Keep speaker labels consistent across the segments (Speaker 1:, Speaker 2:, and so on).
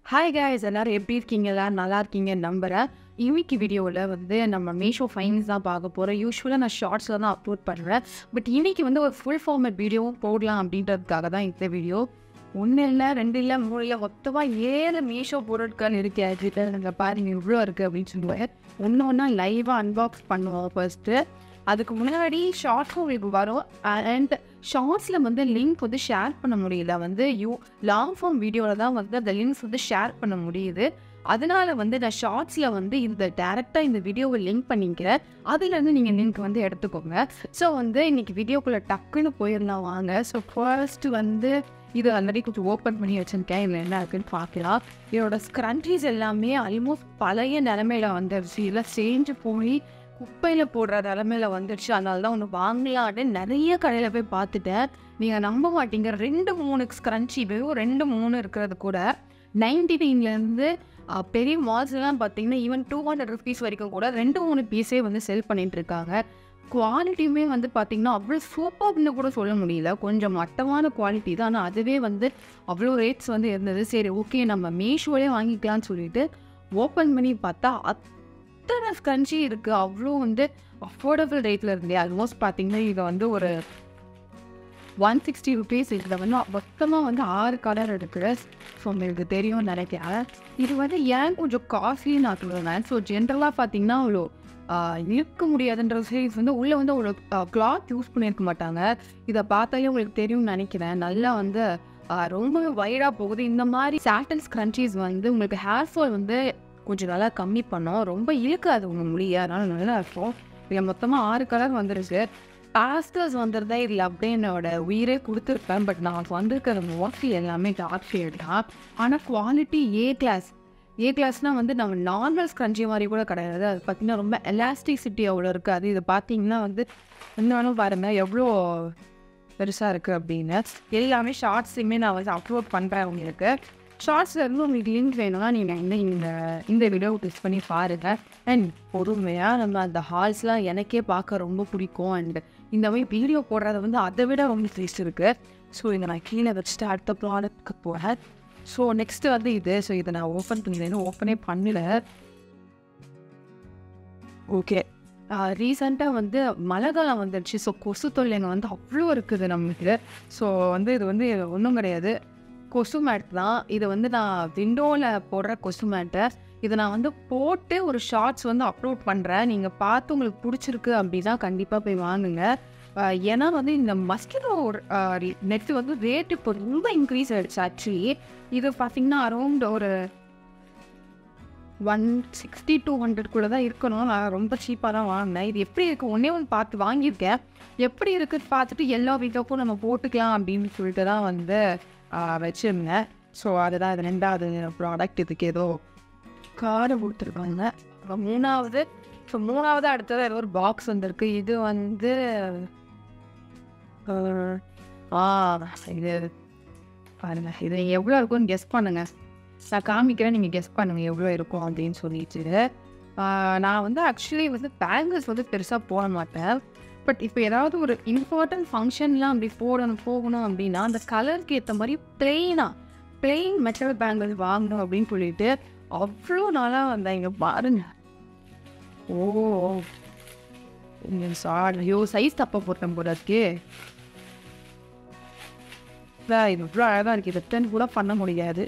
Speaker 1: hi guys எல்லாரும் எப்படி இருக்கீங்க எல்லாரும் நல்லா இருக்கீங்கன்னு நம்புகிறேன் இன்னைக்கு வீடியோவில் வந்து நம்ம மீஷோ ஃபைன்ஸ் தான் பார்க்க போகிறோம் யூஸ்வலாக நான் ஷார்ட்ஸில் தான் அப்லோட் பண்ணுறேன் பட் இன்னைக்கு வந்து ஒரு ஃபுல் ஃபார்மேட் வீடியோவும் போடலாம் அப்படின்றதுக்காக தான் இந்த வீடியோ ஒன்று இல்லை ரெண்டு இல்லை மூணு இல்லை மொத்தமாக ஏழு மீஷோ பொருட்கள் இருக்கு ஆக்சுவலி நீங்கள் பாருங்க இவ்வளோ இருக்குது அப்படின்னு சொல்லுவேன் ஒன்று ஒன்றா லைவாக அன்பாக்ஸ் பண்ணுவோம் ஃபர்ஸ்ட்டு அதுக்கு முன்னாடி ஷார்ட்ஸும் உங்களுக்கு வரும் அண்ட் ஷார்ட்ஸில் வந்து லிங்க் வந்து ஷேர் பண்ண முடியல வந்து யூ லாங் ஃபார்ம் வீடியோவில் தான் வந்து அந்த லிங்க்ஸ் வந்து ஷேர் பண்ண முடியுது அதனால வந்து நான் ஷார்ட்ஸில் வந்து இந்த டேரெக்டாக இந்த வீடியோவை லிங்க் பண்ணிக்கிறேன் அதுலேருந்து நீங்கள் லிங்க் வந்து எடுத்துக்கோங்க ஸோ வந்து இன்னைக்கு வீடியோக்குள்ளே டக்குன்னு போயிடலாம் வாங்க ஸோ ஃபர்ஸ்ட் வந்து இது ஆல்ரெடி கொஞ்சம் ஓப்பன் பண்ணி வச்சுருக்கேன் இதில் என்ன இருக்குன்னு பார்க்கலாம் இதோட ஸ்க்ரன்ச்சீஸ் எல்லாமே ஆல்மோஸ்ட் பழைய நிலமையில வந்துருச்சு இல்லை சேஞ்சு போய் குப்பையில் போடுற நிலமையில வந்துடுச்சு அதனால தான் ஒன்று வாங்கலான்னு நிறைய கடையில் போய் பார்த்துட்டேன் நீங்கள் நம்ப மாட்டீங்க ரெண்டு மூணு ஸ்க்ரன்ச்சி வெறும் ரெண்டு மூணு இருக்கிறது கூட நைன்டி நைன்லேருந்து பெரிய மால்ஸ்லாம் பார்த்தீங்கன்னா ஈவன் டூ ஹண்ட்ரட் ருபீஸ் வரைக்கும் கூட ரெண்டு மூணு பீஸே வந்து செல் பண்ணிட்டு இருக்காங்க குவாலிட்டியுமே வந்து பார்த்திங்கன்னா அவ்வளோ சூப்பர்னு கூட சொல்ல முடியல கொஞ்சம் மட்டமான குவாலிட்டி தான் ஆனால் அதுவே வந்து அவ்வளோ ரேட்ஸ் வந்து இருந்தது சரி ஓகே நம்ம மீஷோலே வாங்கிக்கலாம்னு சொல்லிட்டு ஓப்பன் பண்ணி பார்த்தா அத்தனை ஸ்கன்ச்சி இருக்குது அவ்வளோ வந்து அஃபோர்டபுள் ரேட்டில் இருந்தே ஆல்மோஸ்ட் பார்த்தீங்கன்னா இதை வந்து ஒரு ஒன் சிக்ஸ்டி ருபீஸ் இதில் வந்து மொத்தமாக வந்து ஆறு கலர் இருக்குது ஸோ உங்களுக்கு தெரியும் நினைக்கிறேன் இது வந்து ஏன் கொஞ்சம் காஸ்ட்லி நான் சொல்லுவேன் ஸோ ஜென்ரலாக பார்த்தீங்கன்னா அவ்வளோ ஆஹ், இருக்க முடியாதுன்ற சைஸ் வந்து உள்ளே வந்து அவ்வளோ கிளாத் யூஸ் பண்ணியிருக்க மாட்டாங்க இதை பார்த்தாலே உங்களுக்கு தெரியும்னு நினைக்கிறேன் நல்லா வந்து ஆஹ், ரொம்பவே வைடாக போகுது இந்த மாதிரி சாட்டன் ஸ்க்ரன்ச்சீஸ் வந்து உங்களுக்கு ஹேர் ஃபால் வந்து கொஞ்சம் நல்லா கம்மி பண்ணோம் ரொம்ப இழுக்காது உங்க முடிய அதனால நல்லா இருக்கும் இங்கே மொத்தமாக ஆறு கலர் வந்துருச்சு பாஸ்டர்ஸ் வந்துருந்தா இதில் அப்படியே என்னோட உயிரே கொடுத்துருப்பேன் பட் நான் வந்திருக்கிற மோஸ்ட்லி எல்லாமே டார்க் ஷேட் தான் ஆனால் குவாலிட்டி ஏ கிளாஸ் ஏ கிளாஸ்னால் வந்து நம்ம நார்மல் ஸ்க்ரன்ச்சி மாதிரி கூட கிடையாது அது பார்த்தீங்கன்னா ரொம்ப எலாஸ்டிசிட்டி அவ்வளோ இருக்காது இது பார்த்தீங்கன்னா வந்து இன்னொன்றும் பாருங்கள் எவ்வளோ பெருசாக இருக்குது அப்படின்னு எல்லாமே ஷார்ட்ஸுமே நான் வந்து அப்லோட் பண்ணுறேன் உங்களுக்கு ஷார்ட்ஸில் இருந்து உங்களுக்கு லிங்க் வேணும்னா நீங்கள் இந்த இந்த இந்த வீடியோ டெஸ்ட் பண்ணி பாருங்கள் அண்ட் பொறுமையாக நம்ம அந்த ஹால்ஸ்லாம் எனக்கே பார்க்க ரொம்ப பிடிக்கும் அண்ட் இந்த மாதிரி வீடியோ போடுறத வந்து அதை விட ரொம்ப டேஸ்ட் இருக்குது ஸோ இதை நான் கீழே வச்சுட்டு அடுத்த ப்ராடக்ட்க்கு போகிறேன் ஸோ நெக்ஸ்ட்டு வந்து இது ஸோ இதை நான் ஓப்பன் பண்ணிடுறேன் ஓப்பனே பண்ணல ஓகே ரீசெண்டாக வந்து மழை காலம் வந்துடுச்சு ஸோ கொசு தொல்லைங்க வந்து அவ்வளோ இருக்குது நமக்கு ஸோ வந்து இது வந்து ஒன்றும் கிடையாது கொசு மேட் தான் இது வந்து நான் விண்டோவில் போடுற கொசு மேட்டை இதை நான் வந்து போட்டு ஒரு ஷார்ட்ஸ் வந்து அப்லோட் பண்ணுறேன் நீங்கள் பார்த்து உங்களுக்கு பிடிச்சிருக்கு அப்படின்னா கண்டிப்பாக போய் வாங்குங்க ஆஹ் ஏன்னா வந்து இந்த மஸ்கிட்டோ நெட் வந்து ரேட் இப்போ ரொம்ப இன்க்ரீஸ் ஆகிடுச்சு ஆக்சுவலி இது பார்த்தீங்கன்னா அரௌண்ட் ஒரு ஒன் சிக்ஸ்டி டூ ஹண்ட்ரட்குள்ளே தான் இருக்கணும் நான் ரொம்ப சீப்பாக தான் வாங்கினேன் இது எப்படி இருக்குது ஒன்றே ஒன்று பார்த்து வாங்கியிருக்கேன் எப்படி இருக்குன்னு பார்த்துட்டு எல்லா வீட்டுக்கும் நம்ம போட்டுக்கலாம் அப்படின்னு சொல்லிட்டு தான் வந்து ஆஹ் வச்சிருந்தேன் ஸோ அதுதான் இது ரெண்டாவது ப்ராடக்ட் இதுக்கு ஏதோ காரை கொடுத்துருக்காங்க அப்புறம் மூணாவது ஸோ மூணாவது அடுத்தது ஏதோ ஒரு பாக்ஸ் வந்திருக்கு இது வந்து ஆஹ், ஆ இது பாருங்க இது எவ்வளோ இருக்கும்னு கெஸ் பண்ணுங்க நான் காமிக்கிறேன் நீங்கள் கெஸ் பண்ணுங்க எவ்வளோ இருக்கும் அப்படின்னு சொல்லிட்டு ஆஹ், நான் வந்து ஆக்சுவலி வந்து பேங்கிள்ஸ் வந்து பெருசாக போட மாட்டேன் பட் இப்போ ஏதாவது ஒரு இம்பார்ட்டன்ட் ஃபங்க்ஷன்லாம் அப்படி போடணும் போகணும் அப்படின்னா அந்த கலருக்கு ஏற்ற மாதிரி பிளெயினாக பிளெயின் மெட்டல் பேங்கிள் வாங்கணும் அப்படின்னு சொல்லிட்டு அவ்வளோ நாளாக வந்தேன் இங்கே பாருங்க ஓ இங்கே சார் ஐயோ சைஸ் தப்பாக போட்டேன் போல இருக்கே இல்லை, இது இவ்வளோ அழகாக இருக்குது ரிட்டர்ன் கூட பண்ண முடியாது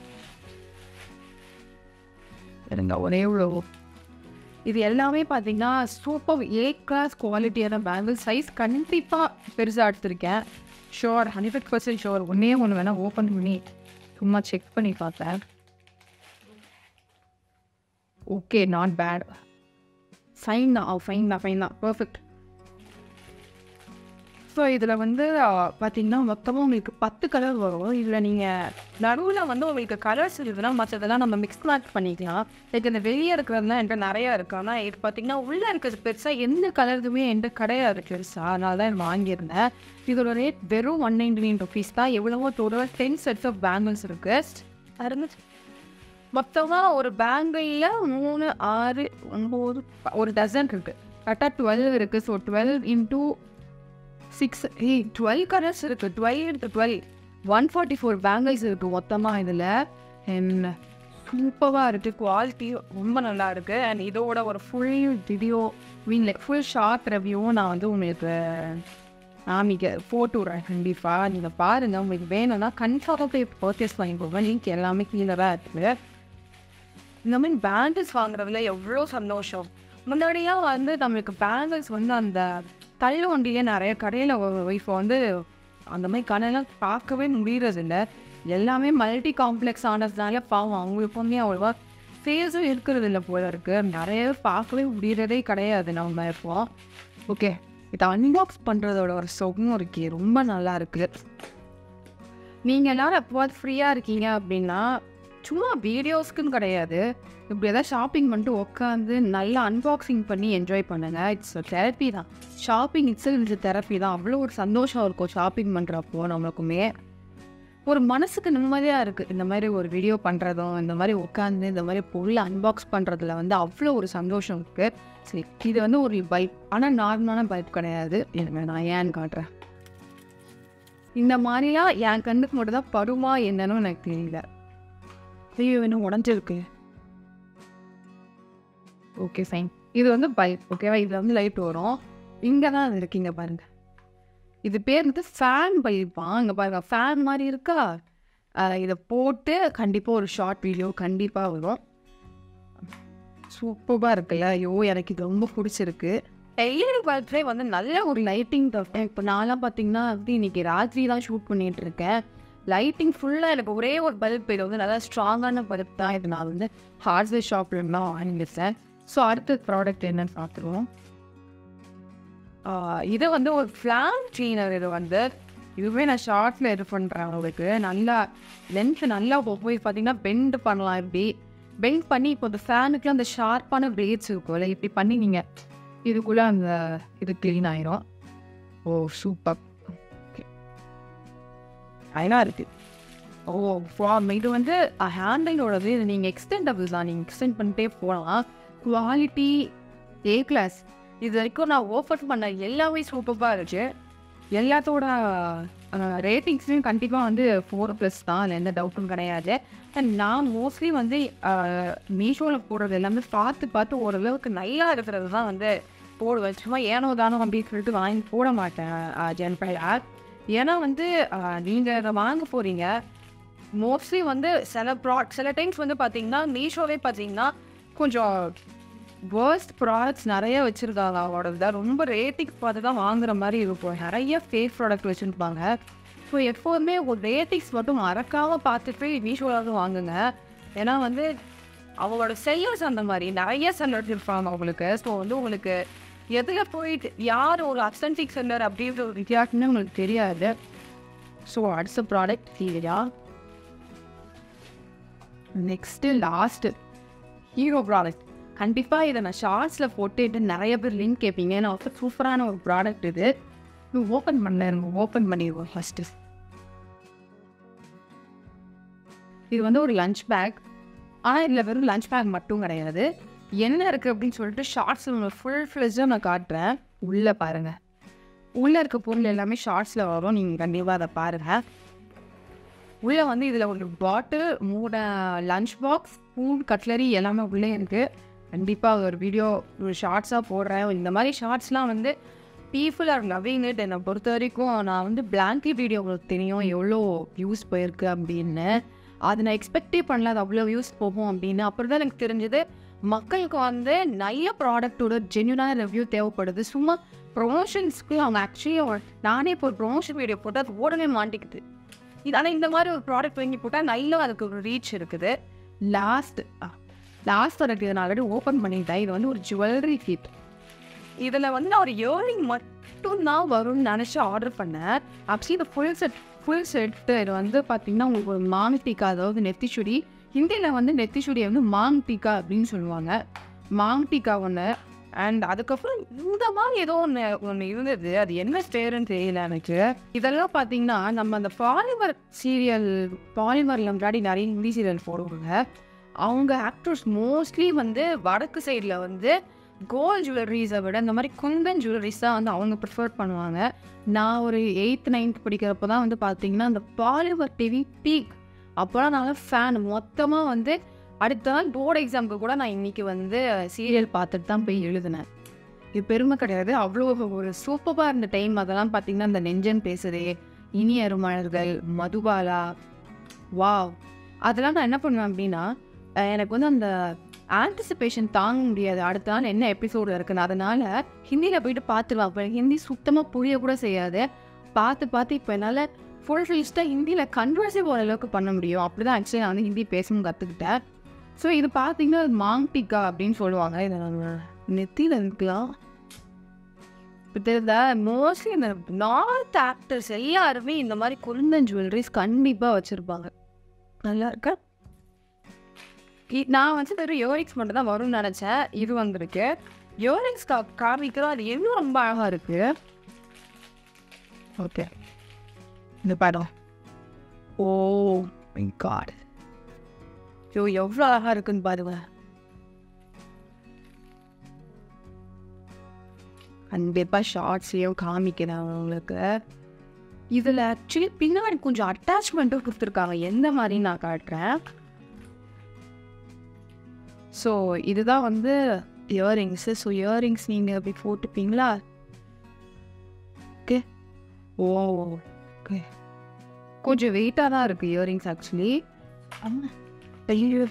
Speaker 1: இருங்க ஒரே இவ்வளோ இது எல்லாமே பார்த்தீங்கன்னா சூப்பர் ஏ கிளாஸ் குவாலிட்டியான பேங்கிள் சைஸ் கண்டிப்பாக பெருசாக எடுத்திருக்கேன் ஷோர் ஹண்ட்ரட் பர்சன்ட் ஷோர் ஒன்றே ஒன்று வேணால் ஓப்பன் பண்ணி சும்மா செக் பண்ணி பார்த்தேன் ஓகே நாட் பேட் ஃபைன் தான் ஃபைன் தான் ஃபைன் தான் பர்ஃபெக்ட் ஸோ இதில் வந்து பார்த்தீங்கன்னா மொத்தமாக உங்களுக்கு பத்து கலர் வரும் இதில் நீங்கள் நடுவில் வந்து உங்களுக்கு கலர்ஸ் இருக்குதுன்னா மற்றதெல்லாம் நம்ம மிக்ஸ் மேட்ச் பண்ணிக்கலாம் லைக் இந்த வெளியே இருக்கிறதுலாம் என்கிட்ட நிறையா இருக்கு ஆனால் இது பார்த்தீங்கன்னா உள்ளே இருக்கிறது பெருசாக எந்த கலருமே என்கிட்ட கிடையாது பெருசாக அதனால தான் இது வாங்கியிருந்தேன் இதோட ரேட் வெறும் ஒன் நைன்டி நைன் ருபீஸ் தான் எவ்வளவோ total ten sets of bangles இருக்குது அருமை மொத்தமாக ஒரு பேங்கிளில் மூணு ஆறு ஒன்பது ப- ஒரு டசன் இருக்குது கரெக்டாக டுவெல் இருக்குது ஸோ டுவெல் இன்டூ சிக்ஸ் ஏய் டுவெல் கலர்ஸ் இருக்குது twelve into twelve one forty four bangles இருக்குது மொத்தமாக இதில் என்ன சூப்பராக இருக்குது குவாலிட்டி ரொம்ப நல்லா இருக்குது அண்ட் இதோட ஒரு full video mean like full short ரிவ்யூவும் நான் வந்து உங்களுக்கு காமிக்க போட்டுவிட்றேன் கண்டிப்பாக நீங்கள் பாருங்கள் உங்களுக்கு வேணும்னா கன்ஃபார்மாக போய் பர்ச்சேஸ் பண்ணிக்கோங்க லிங்க் எல்லாமே கீழே தான் இருக்குது இந்த மாதிரி பேங்கிள்ஸ் வாங்குறதுல எவ்வளோ சந்தோஷம் முன்னாடியாக வந்து நம்மளுக்கு பேங்கிள்ஸ் வந்து அந்த தள்ளு வண்டியிலே நிறைய கடையில் இப்போ வந்து அந்த மாதிரி கடையெல்லாம் பார்க்கவே முடியறதில்ல எல்லாமே மல்டி காம்ப்ளெக்ஸ் ஆனதுனால பாவம் அவங்களுக்குமே அவ்வளோவா சேல்ஸும் இருக்கிறது இல்லை போல இருக்கு நிறைய பார்க்கவே முடியறதே கிடையாது நம்ம இப்போ ஓகே இதை அன்பாக்ஸ் பண்ணுறதோட ஒரு சுகம் இருக்கே ரொம்ப நல்லா இருக்கு நீங்கள் எல்லாரும் எப்போவாது ஃப்ரீயாக இருக்கீங்க அப்படின்னா சும்மா வீடியோஸ்க்குன்னு கிடையாது இப்படி ஏதாவது ஷாப்பிங் பண்ணிட்டு உட்காந்து நல்லா அன்பாக்சிங் பண்ணி என்ஜாய் பண்ணுங்கள் இட்ஸ் தெரப்பி தான் ஷாப்பிங் இட்ஸ் இட்ஸ் தெரப்பி தான் அவ்வளோ ஒரு சந்தோஷம் இருக்கும் ஷாப்பிங் பண்ணுறப்போ நம்மளுக்குமே ஒரு மனசுக்கு நிம்மதியாக இருக்குது இந்த மாதிரி ஒரு வீடியோ பண்ணுறதும் இந்த மாதிரி உட்காந்து இந்த மாதிரி பொருளை அன்பாக்ஸ் பண்ணுறதுல வந்து அவ்வளோ ஒரு சந்தோஷம் இருக்குது சரி இது வந்து ஒரு பைப் ஆனால் நார்மலான பைப் கிடையாது எனக்கு நான் ஏன்னு காட்டுறேன் இந்த மாதிரிலாம் என் கண்ணுக்கு மட்டும் தான் படுமா என்னன்னு எனக்கு தெரியல ஐயோ இன்னும் உடஞ்சிருக்கு ஓகே ஃபைன் இது வந்து பைப் ஓகேவா இதில் வந்து லைட் வரும் இங்கே தான் அது இருக்கீங்க பாருங்க இது பேர் வந்து ஃபேன் பைப்பா இங்கே பாருங்க ஃபேன் மாதிரி இருக்கா அஹ் இதை போட்டு கண்டிப்பாக ஒரு ஷார்ட் வீடியோ கண்டிப்பாக வரும் சூப்பராக இருக்குல்ல ஐயோ எனக்கு இது ரொம்ப பிடிச்சிருக்கு எல்இடி பல்ப்லேயே வந்து நல்ல ஒரு லைட்டிங் தவிர இப்போ நான்லாம் பார்த்தீங்கன்னா வந்து இன்னைக்கு ராத்திரி தான் ஷூட் பண்ணிட்டு இருக்கேன் லைட்டிங் ஃபுல்லாக எனக்கு ஒரே ஒரு பல்ப் இது வந்து நல்லா ஸ்ட்ராங்கான பல்ப் தான் இது நான் வந்து ஹார்ட்வேர் ஷாப்பில் தான் வாங்கியிருந்தேன் ஸோ அடுத்த ப்ராடக்ட் என்னன்னு பார்த்துருவோம் ஆஹ் இது வந்து ஒரு ஃப்ளான் கிளீனர் இது வந்து இதுவே நான் ஷார்ட்ஸில் இது பண்ணுறேன் உங்களுக்கு நல்லா லென்த் நல்லா போய் பார்த்தீங்கன்னா பெண்ட் பண்ணலாம் இப்படி பெண்ட் பண்ணி இப்போ இந்த ஃபேனுக்குலாம் அந்த ஷார்ப்பான பிளேட்ஸ் இருக்கும்ல இப்படி பண்ணி நீங்கள் இதுக்குள்ளே அந்த இது க்ளீன் ஆயிரும் ஓ சூப்பர் அயனா இருக்கு ஓ ஃபார்ம் இது வந்து ஹேண்டிலோடது இது நீங்கள் எக்ஸ்டெண்டபிள் தான் நீங்கள் எக்ஸ்டெண்ட் பண்ணிட்டே போகலாம் குவாலிட்டி ஏ கிளாஸ் இது வரைக்கும் நான் ஓப்பன் பண்ண எல்லாமே சூப்பராக இருந்துச்சு எல்லாத்தோட ரேட்டிங்ஸ்லையும் கண்டிப்பாக வந்து ஃபோர் ப்ளஸ் தான் அதில் எந்த டவுட்டும் கிடையாது அண்ட் நான் மோஸ்ட்லி வந்து மீஷோவில் போடுறது எல்லாமே பார்த்து பார்த்து ஓரளவுக்கு நல்லா இருக்கிறது தான் வந்து போடுவேன் சும்மா ஏனோ தானோ அப்படின்னு சொல்லிட்டு வாங்கி போட மாட்டேன் ஜென்ஃபை ஆப் ஏன்னா வந்து நீங்கள் இதை வாங்க போகிறீங்க மோஸ்ட்லி வந்து சில ப்ரா சில டைம்ஸ் வந்து பார்த்தீங்கன்னா மீஷோவே பார்த்தீங்கன்னா கொஞ்சம் வேர்ஸ்ட் ப்ராடக்ட்ஸ் நிறைய வச்சுருக்காங்க அவங்களோட ரொம்ப ரேட்டிங்ஸ் பார்த்து தான் வாங்குற மாதிரி இருக்கும் நிறைய ஃபேக் ப்ராடக்ட் வச்சுருப்பாங்க ஸோ எப்போதுமே ஒரு ரேட்டிங்ஸ் மட்டும் மறக்காமல் பார்த்துட்டு மீஷோவில் தான் வாங்குங்க ஏன்னா வந்து அவங்களோட செல்லர்ஸ் அந்த மாதிரி நிறைய செல்லர்ஸ் இருப்பாங்க அவங்களுக்கு ஸோ வந்து உங்களுக்கு எதில் போயிட்டு யார் ஒரு அத்தன்டிக் செல்லர் அப்படின்ற ஒரு வித்தியாசம்னு உங்களுக்கு தெரியாது ஸோ அடுத்த ப்ராடக்ட் இல்லையா நெக்ஸ்ட்டு லாஸ்ட்டு ஹீரோ ப்ராடக்ட் கண்டிப்பாக இதை நான் ஷார்ட்ஸில் போட்டுட்டு நிறைய பேர் லிங்க் கேட்பீங்க நான் வந்து சூப்பரான ஒரு ப்ராடக்ட் இது ஓப்பன் பண்ண ஓப்பன் பண்ணிடுவோம் ஃபஸ்ட்டு இது வந்து ஒரு லஞ்ச் பேக் ஆனால் இதில் வெறும் லஞ்ச் பேக் மட்டும் கிடையாது என்ன இருக்குது அப்படின்னு சொல்லிட்டு ஷார்ட்ஸ் ஃபுல் ஃப்ளெஜாக நான் காட்டுறேன் உள்ளே பாருங்கள் உள்ளே இருக்க பொருள் எல்லாமே ஷார்ட்ஸில் வரும் நீங்கள் கண்டிப்பாக அதை பாருங்கள் உள்ளே வந்து இதில் ஒரு பாட்டில் மூட லஞ்ச் பாக்ஸ் ஸ்பூன் கட்லரி எல்லாமே உள்ளே இருக்குது கண்டிப்பாக ஒரு வீடியோ ஒரு ஷார்ட்ஸாக போடுறேன் இந்த மாதிரி ஷார்ட்ஸ்லாம் வந்து பீப்புள் ஆர் லவ்விங் இட் என்னை பொறுத்த வரைக்கும் நான் வந்து பிளாங்கி வீடியோ உங்களுக்கு தெரியும் எவ்வளோ வியூஸ் போயிருக்கு அப்படின்னு அது நான் எக்ஸ்பெக்டே பண்ணல அது அவ்வளோ வியூஸ் போகும் அப்படின்னு அப்புறம் தான் எனக்கு தெரிஞ்சது மக்களுக்கு வந்து நிறைய ப்ராடக்ட்டோட ஜென்யூனான ரிவ்யூ தேவைப்படுது சும்மா ப்ரொமோஷன்ஸ்க்கு அவங்க ஆக்சுவலி நானே இப்போ ஒரு ப்ரொமோஷன் வீடியோ போட்டு அது ஓடவே மாட்டேங்குது இது ஆனால் இந்த மாதிரி ஒரு ப்ராடக்ட் வாங்கி போட்டால் நல்லா அதுக்கு ஒரு ரீச் இருக்குது லாஸ்ட் லாஸ்ட் ப்ராடக்ட் இதை நான் ஆல்ரெடி ஓப்பன் பண்ணிட்டேன் இது வந்து ஒரு ஜுவல்லரி கிட் இதில் வந்து நான் ஒரு இயரிங் மட்டும் தான் வரும்னு நினச்சி ஆர்டர் பண்ணேன் ஆக்சுவலி இந்த ஃபுல் செட் ஃபுல் செட்டு இது வந்து பார்த்தீங்கன்னா உங்களுக்கு ஒரு மாங் டீக்கா அதாவது நெத்திச்சுடி ஹிந்தியில் வந்து நெத்திச்சுடியை வந்து மாங் டீக்கா அப்படின்னு சொல்லுவாங்க மாங் டீக்கா ஒன்று அண்ட் அதுக்கப்புறம் இந்த மாதிரி ஏதோ ஒன்று ஒன்று இருந்தது அது என்ன பேருன்னு தெரியல எனக்கு இதெல்லாம் பார்த்தீங்கன்னா நம்ம அந்த பாலிமர் சீரியல் பாலிமரில் முன்னாடி நிறைய ஹிந்தி சீரியல் போடுவாங்க அவங்க ஆக்டர்ஸ் மோஸ்ட்லி வந்து வடக்கு சைடில் வந்து கோல்ட் ஜுவல்லரிஸை விட இந்த மாதிரி குந்தன் ஜுவல்லரிஸ் தான் வந்து அவங்க ப்ரிஃபர் பண்ணுவாங்க நான் ஒரு எயித் நைன்த் படிக்கிறப்போ தான் வந்து பார்த்தீங்கன்னா அந்த பாலிமர் டிவி பீக் அப்போலாம் நான் ஃபேன் மொத்தமாக வந்து அடுத்த நாள் போர்டு எக்ஸாமுக்கு கூட நான் இன்னைக்கு வந்து சீரியல் பார்த்துட்டு தான் போய் எழுதினேன் இது பெருமை கிடையாது அவ்வளோ ஒரு சூப்பராக இருந்த டைம் அதெல்லாம் பார்த்தீங்கன்னா இந்த நெஞ்சன் பேசுதே இனி அருமலர்கள் மதுபாலா வாவ் அதெல்லாம் நான் என்ன பண்ணுவேன் அப்படின்னா அஹ் எனக்கு வந்து அந்த ஆன்டிசிபேஷன் தாங்க முடியாது அடுத்த நாள் என்ன எபிசோடு இருக்குன்னு அதனால் ஹிந்தியில் போயிட்டு பார்த்துருவேன் அப்போ எனக்கு ஹிந்தி சுத்தமாக புரிய கூட செய்யாது பார்த்து பார்த்து இப்போ என்னால் ஃபுல் ஃபில்ஸ்டாக ஹிந்தியில் கன்வர்ஸே போகிற அளவுக்கு பண்ண முடியும் அப்படி தான் ஆக்சுவலி நான் வந்து ஹிந்தி பேசவும் கற்றுக்கிட்டேன் ஸோ இது பார்த்தீங்கன்னா மாங் டிக்கா அப்படின்னு சொல்லுவாங்க இதை நம்ம நெத்தியில் இருக்கலாம் இப்போ தெரிந்த மோஸ்ட்லி இந்த நார்த் ஆக்டர்ஸ் எல்லாருமே இந்த மாதிரி குருந்தன் ஜுவல்லரிஸ் கண்டிப்பாக வச்சுருப்பாங்க நல்லா இருக்கா இ- நான் வந்து வெறும் இயரிங்ஸ் மட்டும் தான் வரும்னு நினச்சேன் இது வந்திருக்கு இயரிங்ஸ் கா காமிக்கிறோம் அது இன்னும் ரொம்ப அழகாக இருக்குது ஓகே இந்த படம் ஓ மை காட் ஐயோ எவ்வளோ அழகாக இருக்குன்னு பாருங்க கண்டிப்பாக ஷார்ட்ஸ்லேயும் காமிக்கிறேன் உங்களுக்கு இதில் ஆக்சுவலி பின்னாடி கொஞ்சம் அட்டாச்மெண்ட்டும் கொடுத்துருக்காங்க எந்த மாதிரி நான் காட்டுறேன் ஸோ இதுதான் வந்து இயரிங்ஸு ஸோ இயரிங்ஸ் நீங்கள் அப்படி போட்டுப்பீங்களா ஓகே ஓ ஓகே கொஞ்சம் வெயிட்டாக தான் இருக்குது இயரிங்ஸ் ஆக்சுவலி ஐயோ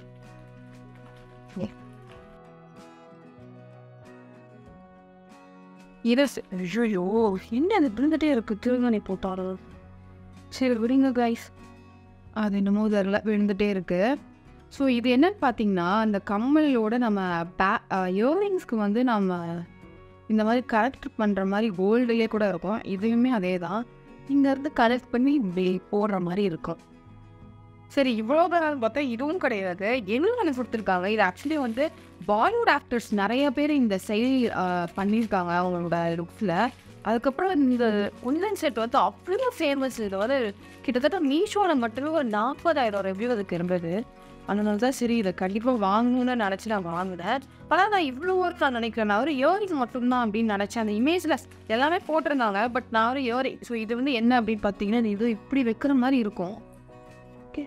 Speaker 1: இது ஐயோ என்ன அது விழுந்துட்டே இருக்கு திருமணி போட்டாரு சரி விடுங்க கைஸ் அது என்னமோ தெரில விழுந்துட்டே இருக்கு ஸோ இது என்னன்னு பார்த்தீங்கன்னா அந்த கம்மலோட நம்ம பே இயரிங்ஸ்க்கு வந்து நம்ம இந்த மாதிரி கரெக்ட் பண்ணுற மாதிரி கோல்டுலேயே கூட இருக்கும் இதுவுமே அதே தான் இங்கேருந்து கரெக்ட் பண்ணி இப்படி போடுற மாதிரி இருக்கும் சரி இவ்வளோ நேரம் பார்த்தா இதுவும் கிடையாது என்ன கொடுத்துருக்காங்க இது ஆக்சுவலி வந்து பாலிவுட் ஆக்டர்ஸ் நிறைய பேர் இந்த செயல் பண்ணியிருக்காங்க அவங்களோட லுக்ஸில் அதுக்கப்புறம் இந்த உன்லன் செட் வந்து அவ்வளோ ஃபேமஸ் இது வந்து கிட்டத்தட்ட மீஷோவில் மட்டுமே ஒரு நாற்பதாயிரம் ரிவ்யூ அதுக்கு இருந்தது அதனால தான் சரி இதை கண்டிப்பாக வாங்கணும்னு நினச்சி நான் வாங்கினேன் ஆனால் நான் இவ்வளோ ஒர்க் நான் நினைக்கிறேன் நான் ஒரு இயரிங் மட்டும்தான் அப்படின்னு நினச்சேன் அந்த இமேஜில் எல்லாமே போட்டிருந்தாங்க பட் நான் ஒரு இயரிங் ஸோ இது வந்து என்ன அப்படின்னு பார்த்தீங்கன்னா இது இப்படி வைக்கிற மாதிரி இருக்கும் ஓகே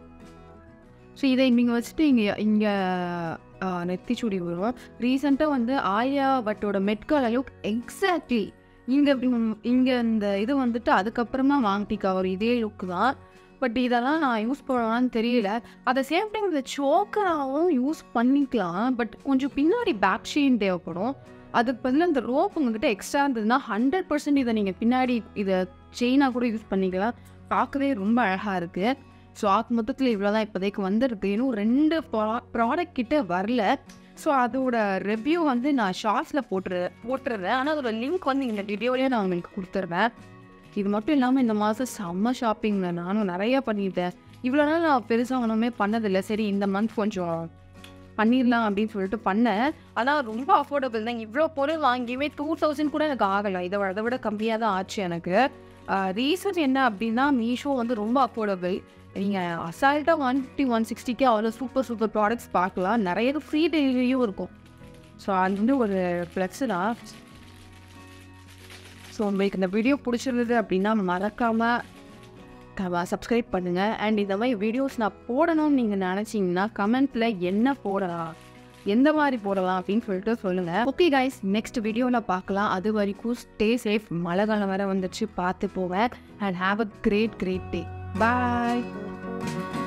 Speaker 1: ஸோ இதை நீங்கள் வச்சுட்டு இங்கே இங்கே நெத்திச்சுடி வரும் ரீசெண்டாக வந்து ஆயா பட்டோட மெட்கால லுக் எக்ஸாக்ட்லி இங்கே இப்படி இங்கே இந்த இது வந்துட்டு அதுக்கப்புறமா வாங்கிட்டிக்கா ஒரு இதே லுக் தான் பட் இதெல்லாம் நான் யூஸ் பண்ணலான்னு தெரியல அட் சேம் டைம் இந்த சோக்கராகவும் யூஸ் பண்ணிக்கலாம் பட் கொஞ்சம் பின்னாடி பேக் ஷெயின் தேவைப்படும் அதுக்கு பதிலாக இந்த ரோப் உங்ககிட்ட எக்ஸ்ட்ரா இருந்ததுன்னா ஹண்ட்ரட் பர்சன்ட் இதை நீங்கள் பின்னாடி இதை செயினாக கூட யூஸ் பண்ணிக்கலாம் பார்க்கவே ரொம்ப அழகாக இருக்குது ஸோ ஆக் மொத்தத்தில் இவ்வளோ தான் இப்போதைக்கு வந்திருக்கு இன்னும் ரெண்டு ப்ராடக்ட் கிட்ட வரல ஸோ அதோட ரிவ்யூ வந்து நான் ஷார்ட்ஸில் போட்டுரு போட்டுருவேன் ஆனால் அதோட லிங்க் வந்து இந்த வீடியோலேயே நான் உங்களுக்கு கொடுத்துருவேன் இது மட்டும் இல்லாமல் இந்த மாதம் செம்ம ஷாப்பிங்கில் நானும் நிறைய பண்ணிட்டேன் இவ்வளோ நாள் நான் பெருசாக ஒன்றுமே பண்ணதில்லை சரி இந்த மந்த் கொஞ்சம் பண்ணிடலாம் அப்படின்னு சொல்லிட்டு பண்ணேன் ஆனால் ரொம்ப அஃபோர்டபுள் தான் இவ்வளோ பொருள் வாங்கியுமே டூ தௌசண்ட் கூட எனக்கு ஆகலை இதை விட- அதை விட கம்மியாக தான் ஆச்சு எனக்கு ரீசன் என்ன அப்படின்னா மீஷோ வந்து ரொம்ப அஃபோர்டபுள் நீங்கள் அசால்ட்டாக ஒன் ஃபிஃப்டி ஒன் சிக்ஸ்டிக்கே அவ்வளோ சூப்பர் சூப்பர் ப்ராடக்ட்ஸ் பார்க்கலாம் நிறைய ஃப்ரீ டெலிவரியும் இருக்கும் ஸோ அது வந்து ஒரு ப்ளஸ் தான் ஸோ உங்களுக்கு இந்த வீடியோ பிடிச்சிருந்தது அப்படின்னா மறக்காமல் சப்ஸ்கிரைப் பண்ணுங்கள் அண்ட் இந்த மாதிரி வீடியோஸ் நான் போடணும்னு நீங்கள் நினச்சிங்கன்னா கமெண்ட்டில் என்ன போடலாம் எந்த மாதிரி போடலாம் அப்படின்னு சொல்லிட்டு சொல்லுங்கள் ஓகே கைஸ் நெக்ஸ்ட் வீடியோவில் பார்க்கலாம் அது வரைக்கும் ஸ்டே சேஃப் மழை காலம் வர வந்துச்சு பார்த்து போவேன் and have a great great day bye